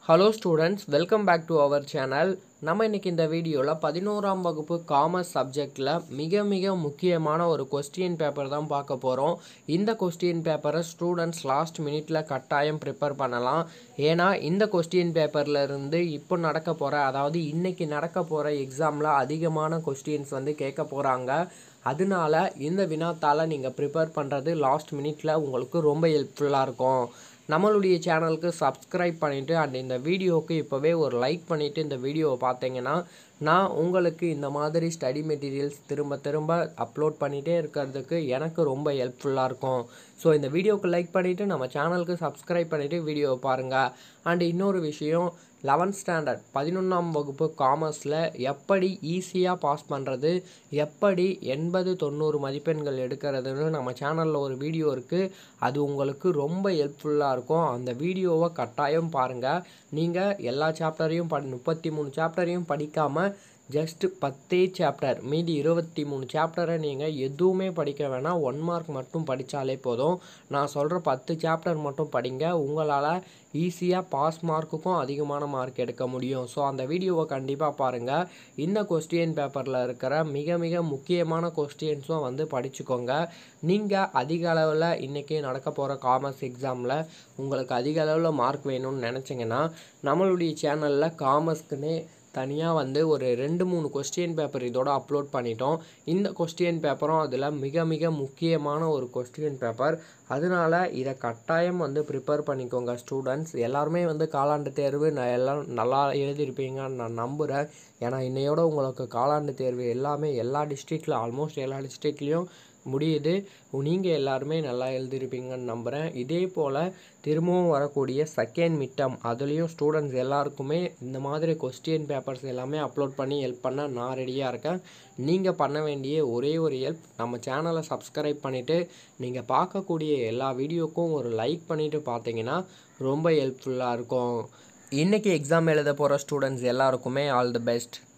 hello students welcome back to our channel நம்ம இன்னைக்கு இந்த வீடியோவில் பதினோராம் வகுப்பு காமர்ஸ் சப்ஜெக்டில் மிக மிக முக்கியமான ஒரு கொஸ்டின் பேப்பர் தான் பார்க்க போகிறோம் இந்த கொஸ்டின் பேப்பரை ஸ்டூடெண்ட்ஸ் லாஸ்ட் மினிட்ல கட்டாயம் ப்ரிப்பேர் பண்ணலாம் ஏன்னா இந்த கொஸ்டின் பேப்பரில் இருந்து இப்போ நடக்க போகிற அதாவது இன்னைக்கு நடக்க போகிற எக்ஸாமில் அதிகமான கொஸ்டின்ஸ் வந்து கேட்க போகிறாங்க அதனால இந்த வினாத்தால் நீங்கள் ப்ரிப்பேர் பண்ணுறது லாஸ்ட் மினிட்ல உங்களுக்கு ரொம்ப ஹெல்ப்ஃபுல்லாக இருக்கும் நம்மளுடைய சேனலுக்கு சப்ஸ்கிரைப் பண்ணிவிட்டு அண்ட் இந்த வீடியோவுக்கு இப்போவே ஒரு லைக் பண்ணிவிட்டு இந்த வீடியோவை பார்த்தீங்கன்னா நான் உங்களுக்கு இந்த மாதிரி ஸ்டடி மெட்டீரியல்ஸ் திரும்ப திரும்ப அப்லோட் பண்ணிகிட்டே இருக்கிறதுக்கு எனக்கு ரொம்ப ஹெல்ப்ஃபுல்லாக இருக்கும் ஸோ இந்த வீடியோவுக்கு லைக் பண்ணிவிட்டு நம்ம சேனலுக்கு சப்ஸ்கிரைப் பண்ணிவிட்டு வீடியோவை பாருங்கள் அண்ட் இன்னொரு விஷயம் லெவன்த் ஸ்டாண்டர்ட் பதினொன்றாம் வகுப்பு காமர்ஸில் எப்படி ஈஸியாக பாஸ் பண்ணுறது எப்படி எண்பது தொண்ணூறு மதிப்பெண்கள் எடுக்கிறதுன்னு நம்ம சேனலில் ஒரு வீடியோ இருக்குது அது உங்களுக்கு ரொம்ப ஹெல்ப்ஃபுல்லாக இருக்கும் அந்த வீடியோவை கட்டாயம் பாருங்கள் நீங்கள் எல்லா சாப்டரையும் படி முப்பத்தி மூணு சாப்டரையும் படிக்காமல் ஜஸ்ட் பத்தே சாப்டர் மீதி இருபத்தி மூணு சாப்டரை நீங்கள் எதுவுமே படிக்க வேணாம் ஒன் மார்க் மட்டும் படித்தாலே போதும் நான் சொல்கிற பத்து சாப்டர் மட்டும் படிங்க உங்களால் ஈஸியாக பாஸ் மார்க்குக்கும் அதிகமான மார்க் எடுக்க முடியும் ஸோ அந்த வீடியோவை கண்டிப்பாக பாருங்கள் இந்த கொஸ்டின் பேப்பரில் இருக்கிற மிக மிக முக்கியமான கொஸ்டின்ஸும் வந்து படிச்சுக்கோங்க நீங்கள் அதிக அளவில் இன்றைக்கி நடக்க போகிற காமர்ஸ் எக்ஸாமில் உங்களுக்கு அதிக அளவில் மார்க் வேணும்னு நினச்சிங்கன்னா நம்மளுடைய சேனலில் காமர்ஸ்க்குன்னே தனியாக வந்து ஒரு ரெண்டு மூணு கொஸ்டின் பேப்பர் இதோட அப்லோட் பண்ணிட்டோம் இந்த கொஸ்டின் பேப்பரும் அதில் மிக மிக முக்கியமான ஒரு கொஸ்டின் பேப்பர் அதனால இதை கட்டாயம் வந்து ப்ரிப்பேர் பண்ணிக்கோங்க ஸ்டூடெண்ட்ஸ் எல்லாருமே வந்து காலாண்டு தேர்வு நான் எல்லாம் நல்லா எழுதியிருப்பீங்கன்னு நான் நம்புகிறேன் ஏன்னா இன்னையோட உங்களுக்கு காலாண்டு தேர்வு எல்லாமே எல்லா டிஸ்ட்ரிக்டில் ஆல்மோஸ்ட் எல்லா டிஸ்ட்ரிக்ட்லேயும் முடியுது நீங்கள் எல்லாருமே நல்லா எழுதியிருப்பீங்கன்னு நம்புகிறேன் இதே போல் திரும்பவும் வரக்கூடிய செகண்ட் மிட்டம் அதுலேயும் ஸ்டூடெண்ட்ஸ் எல்லாருக்குமே இந்த மாதிரி கொஸ்டின் பேப்பர்ஸ் எல்லாமே அப்லோட் பண்ணி ஹெல்ப் பண்ண நான் ரெடியாக இருக்கேன் நீங்கள் பண்ண வேண்டிய ஒரே ஒரு ஹெல்ப் நம்ம சேனலை சப்ஸ்கிரைப் பண்ணிவிட்டு நீங்கள் பார்க்கக்கூடிய எல்லா வீடியோக்கும் ஒரு லைக் பண்ணிவிட்டு பார்த்தீங்கன்னா ரொம்ப ஹெல்ப்ஃபுல்லாக இருக்கும் இன்றைக்கி எக்ஸாம் எழுத போகிற ஸ்டூடெண்ட்ஸ் எல்லாருக்குமே ஆல் தி பெஸ்ட்